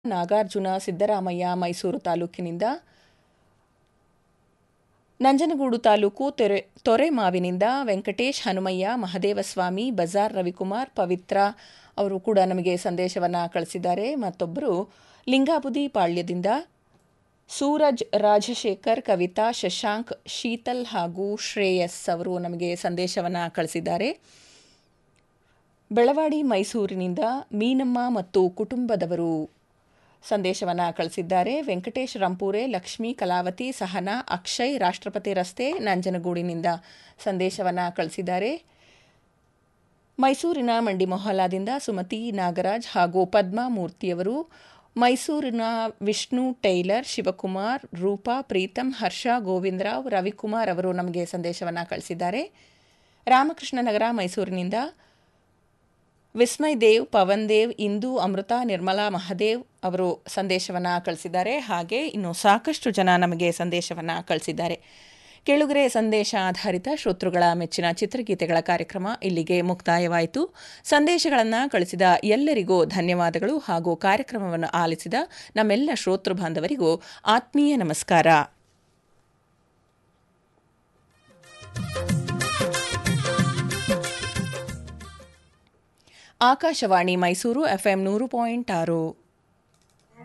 ನಾಗಾರ್ಜುನ ಸಿದ್ದರಾಮಯ್ಯ ಮೈಸೂರು ತಾಲೂಕಿನಿಂದ ನಂಜನಗೂಡು ತಾಲೂಕು ತೊರೆ ತೊರೆಮಾವಿನಿಂದ ವೆಂಕಟೇಶ್ ಹನುಮಯ್ಯ ಮಹದೇವಸ್ವಾಮಿ ಬಜಾರ್ ರವಿಕುಮಾರ್ ಪವಿತ್ರ ಅವರು ಕೂಡ ನಮಗೆ ಸಂದೇಶವನ್ನು ಕಳಿಸಿದ್ದಾರೆ ಮತ್ತೊಬ್ಬರು ಲಿಂಗಾಬುದಿ ಪಾಳ್ಯದಿಂದ ಸೂರಜ್ ರಾಜಶೇಖರ್ ಕವಿತಾ ಶಶಾಂಕ್ ಶೀತಲ್ ಹಾಗೂ ಶ್ರೇಯಸ್ ಅವರು ನಮಗೆ ಸಂದೇಶವನ್ನು ಕಳಿಸಿದ್ದಾರೆ ಬೆಳವಾಡಿ ಮೈಸೂರಿನಿಂದ ಮೀನಮ್ಮ ಮತ್ತು ಕುಟುಂಬದವರು ಸಂದೇಶವನ್ನು ಕಳಿಸಿದ್ದಾರೆ ವೆಂಕಟೇಶ್ ರಂಪೂರೆ ಲಕ್ಷ್ಮೀ ಕಲಾವತಿ ಸಹನಾ ಅಕ್ಷಯ್ ರಾಷ್ಟ್ರಪತಿ ರಸ್ತೆ ನಂಜನಗೂಡಿನಿಂದ ಸಂದೇಶವನ್ನು ಕಳಿಸಿದ್ದಾರೆ ಮೈಸೂರಿನ ಮಂಡಿ ಮೊಹಲಾದಿಂದ ಸುಮತಿ ನಾಗರಾಜ್ ಹಾಗೂ ಪದ್ಮಾ ಮೂರ್ತಿಯವರು ಮೈಸೂರಿನ ವಿಷ್ಣು ಟೈಲರ್ ಶಿವಕುಮಾರ್ ರೂಪಾ ಪ್ರೀತಂ ಹರ್ಷ ಗೋವಿಂದರಾವ್ ರವಿಕುಮಾರ್ ಅವರು ನಮಗೆ ಸಂದೇಶವನ್ನು ಕಳಿಸಿದ್ದಾರೆ ರಾಮಕೃಷ್ಣನಗರ ಮೈಸೂರಿನಿಂದ ವಿಸ್ಮಯ್ ದೇವ್ ಪವನ್ ದೇವ್ ಇಂದು ಅಮೃತ ನಿರ್ಮಲಾ ಮಹದೇವ್ ಅವರು ಸಂದೇಶವನ್ನು ಕಳಿಸಿದ್ದಾರೆ ಹಾಗೆ ಇನ್ನು ಸಾಕಷ್ಟು ಜನ ನಮಗೆ ಸಂದೇಶವನ್ನು ಕಳಿಸಿದ್ದಾರೆ ಕೇಳುಗರೆ ಸಂದೇಶ ಆಧಾರಿತ ಶ್ರೋತೃಗಳ ಮೆಚ್ಚಿನ ಚಿತ್ರಗೀತೆಗಳ ಕಾರ್ಯಕ್ರಮ ಇಲ್ಲಿಗೆ ಮುಕ್ತಾಯವಾಯಿತು ಸಂದೇಶಗಳನ್ನು ಕಳಿಸಿದ ಎಲ್ಲರಿಗೂ ಧನ್ಯವಾದಗಳು ಹಾಗೂ ಕಾರ್ಯಕ್ರಮವನ್ನು ಆಲಿಸಿದ ನಮ್ಮೆಲ್ಲ ಶ್ರೋತೃ ಬಾಂಧವರಿಗೂ ಆತ್ಮೀಯ ನಮಸ್ಕಾರ ಆಕಾಶವಾಣಿ ಮೈಸೂರು ಎಫ್ಎಂ ನೂರು ಪಾಯಿಂಟ್ ಆರು